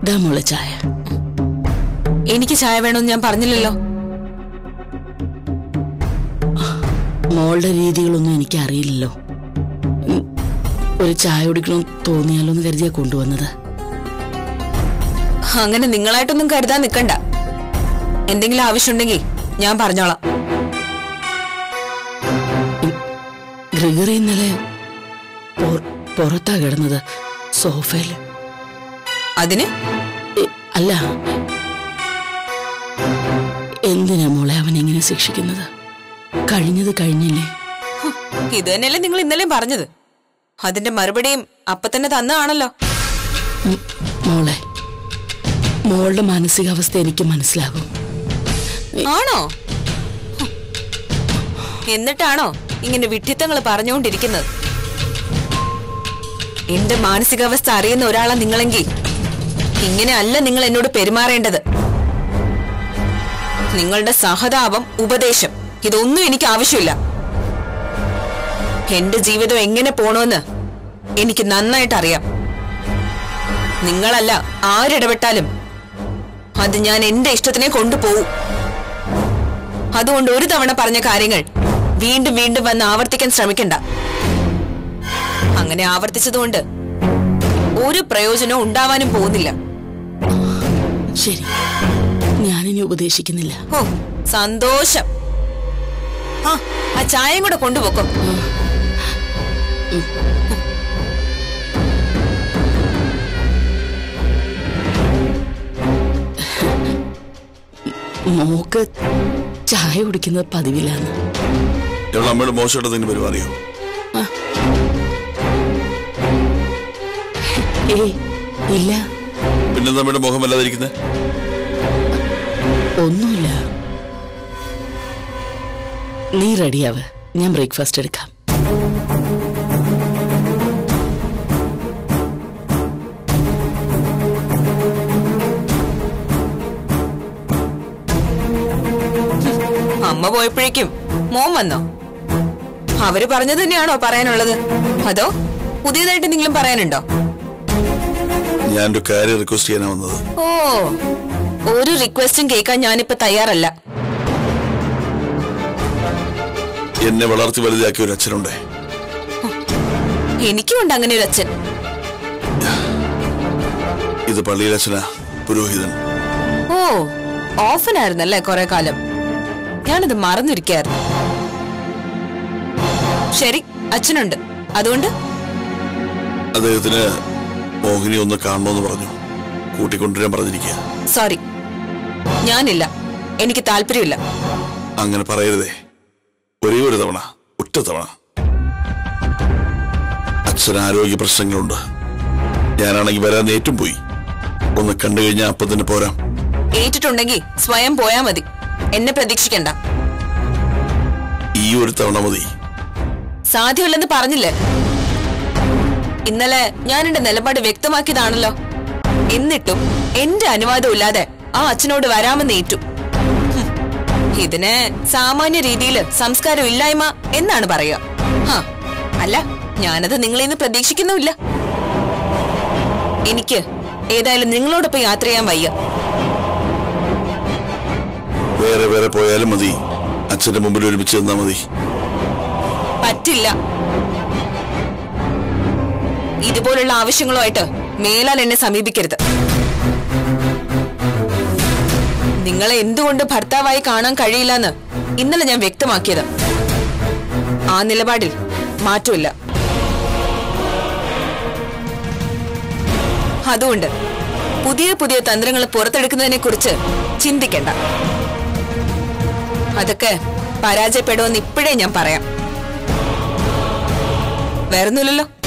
ദാ മോളെ ചായ എനിക്ക് ചായ വേണമെന്ന് ഞാൻ പറഞ്ഞില്ലല്ലോ മോളുടെ രീതികളൊന്നും എനിക്ക് അറിയില്ലല്ലോ ഉം, ഒരു ചായ കുടിക്കണമെന്ന് തോന്നിയാലോ എന്ന് കരുതിയാ കൊണ്ടുവന്നത് അങ്ങനെ നിങ്ങളായിട്ടൊന്നും കരുതാൻ നിൽക്കണ്ട എന്തെങ്കിലും ആവശ്യമുണ്ടെങ്കിൽ ഞാൻ പറഞ്ഞോളാം ഗ്രിഗറി ഇന്നലെ പൊ- പുറത്താ കിടന്നത് സോഫയിൽ അതിന് അല്ല എന്തിനാ മോളെ അവൻ എങ്ങനെ ശിക്ഷിക്കുന്നത് കഴിഞ്ഞത് കഴിഞ്ഞില്ലേ ഇത് തന്നെയല്ലേ നിങ്ങൾ ഇന്നലെയും പറഞ്ഞത് അതിന്റെ മറുപടിയും അപ്പൊ തന്നെ തന്നതാണല്ലോ ഉം, മോളെ മോളുടെ മാനസികാവസ്ഥ എനിക്ക് മനസ്സിലാകും ആണോ ഹും. എന്നിട്ടാണോ ഇങ്ങനെ വിഡ്ഢിത്തങ്ങൾ പറഞ്ഞുകൊണ്ടിരിക്കുന്നത് എന്റെ മാനസികാവസ്ഥ അറിയുന്ന ഒരാളാ നിങ്ങളെങ്കിൽ ഇങ്ങനെ അല്ല നിങ്ങൾ എന്നോട് പെരുമാറേണ്ടത് നിങ്ങളുടെ സഹതാപം ഉപദേശം ഇതൊന്നും എനിക്ക് ആവശ്യമില്ല എന്റെ ജീവിതം എങ്ങനെ പോണോന്ന് എനിക്ക് നന്നായിട്ട് അറിയാം നിങ്ങളല്ല ആരിടപെട്ടാലും അത് ഞാൻ എന്റെ ഇഷ്ടത്തിനെ കൊണ്ടുപോകും അതുകൊണ്ട് ഒരു തവണ പറഞ്ഞ കാര്യങ്ങൾ വീണ്ടും വീണ്ടും വന്ന് ആവർത്തിക്കാൻ ശ്രമിക്കണ്ട അങ്ങനെ ആവർത്തിച്ചതുകൊണ്ട് ഒരു പ്രയോജനവും ഉണ്ടാവാനും പോകുന്നില്ല ശരി ഞാനിനി ഉപദേശിക്കുന്നില്ല ഓ സന്തോഷം ആ ആ ചായയും കൂടെ കൊണ്ടുപോക്കും മോക്ക് ചായ കുടിക്കുന്നത് പതിവില്ലാന്ന് ഇവളുടെ അമ്മയുടെ മോശമായിട്ട് എന്തെങ്കിലും പെരുമാറിയോ ഏയ് ഇല്ല പിന്നെ നമ്മുടെ മുഖം വല്ലാതിരിക്കുന്നത് ഒന്നുമില്ല നീ റെഡിയാവ് ഞാൻ ബ്രേക്ക്ഫാസ്റ്റ് എടുക്കാം അമ്മ പോയപ്പോഴേക്കും മോൻ വന്നോ അവര് പറഞ്ഞത് തന്നെയാണോ പറയാനുള്ളത് അതോ പുതിയതായിട്ട് എന്തെങ്കിലും പറയാനുണ്ടോ ഞാനൊരു കാര്യം റിക്വസ്റ്റ് ചെയ്യാനാ വന്നത് ഓ ഒരു റിക്വസ്റ്റും കേൾക്കാൻ ഞാനിപ്പോ തയ്യാറല്ല എന്നെ വളർത്തി വലുതാക്കിയ ഒരു അച്ഛനുണ്ടേ എനിക്കുമുണ്ട് അങ്ങനെ ഒരു അച്ഛൻ ഇത് പള്ളിയിലെ അച്ഛനാ പുരോഹിതൻ ഓ ഓഫനായിരുന്നല്ലേ കുറെ കാലം ഞാനത് മറന്നിരിക്കായിരുന്നു ശരി അച്ഛനുണ്ട് അതുകൊണ്ട് അദ്ദേഹത്തിന് മോഹിനി ഒന്ന് കാണണമെന്ന് പറഞ്ഞു കൂട്ടിക്കൊണ്ടുവരാൻ പറഞ്ഞിരിക്കുക സോറി ഞാനില്ല എനിക്ക് താല്പര്യമില്ല അങ്ങനെ പറയരുതേ ഒരേ ഒരു തവണ ഒറ്റ തവണ അച്ഛന് ആരോഗ്യ പ്രശ്നങ്ങളുണ്ട് ഞാനാണെങ്കിൽ വരാൻ നേറ്റും പോയി ഒന്ന് കണ്ടു കഴിഞ്ഞാൽ അപ്പം തന്നെ പോരാം ഏറ്റിട്ടുണ്ടെങ്കിൽ സ്വയം പോയാ മതി എന്നെ പ്രതീക്ഷിക്കണ്ട ഈ ഒരു തവണ മതി സാധ്യമല്ലെന്ന് പറഞ്ഞില്ലേ ഇന്നലെ ഞാൻ എന്റെ നിലപാട് വ്യക്തമാക്കിയതാണല്ലോ എന്നിട്ടും എന്റെ അനുവാദം ഇല്ലാതെ ആ അച്ഛനോട് വരാമെന്ന് ഏറ്റു ഹും. ഇതിന് സാമാന്യ രീതിയിൽ സംസ്കാരം ഇല്ലായ്മ എന്നാണ് പറയുക ഹാ, അല്ല ഞാനത് നിങ്ങളിൽ നിന്ന് പ്രതീക്ഷിക്കുന്നുമില്ല എനിക്ക് ഏതായാലും നിങ്ങളോടൊപ്പം യാത്ര ചെയ്യാൻ വയ്യ വേറെ വേറെ പോയാലും മതി അച്ഛന്റെ മുമ്പിൽ ഒരുമിച്ച് നിന്നാ മതി പറ്റില്ല ഇതുപോലുള്ള ആവശ്യങ്ങളുമായിട്ട് മേലാൽ എന്നെ സമീപിക്കരുത് നിങ്ങളെ എന്തുകൊണ്ട് ഭർത്താവായി കാണാൻ കഴിയില്ലെന്ന് ഇന്നലെ ഞാൻ വ്യക്തമാക്കിയത് ആ നിലപാടിൽ മാറ്റമില്ല അതുകൊണ്ട് പുതിയ പുതിയ തന്ത്രങ്ങൾ പുറത്തെടുക്കുന്നതിനെ കുറിച്ച് ചിന്തിക്കണ്ട അതൊക്കെ പരാജയപ്പെടുമെന്ന് ഇപ്പോഴേ ഞാൻ പറയാം വേറൊന്നുമില്ലല്ലോ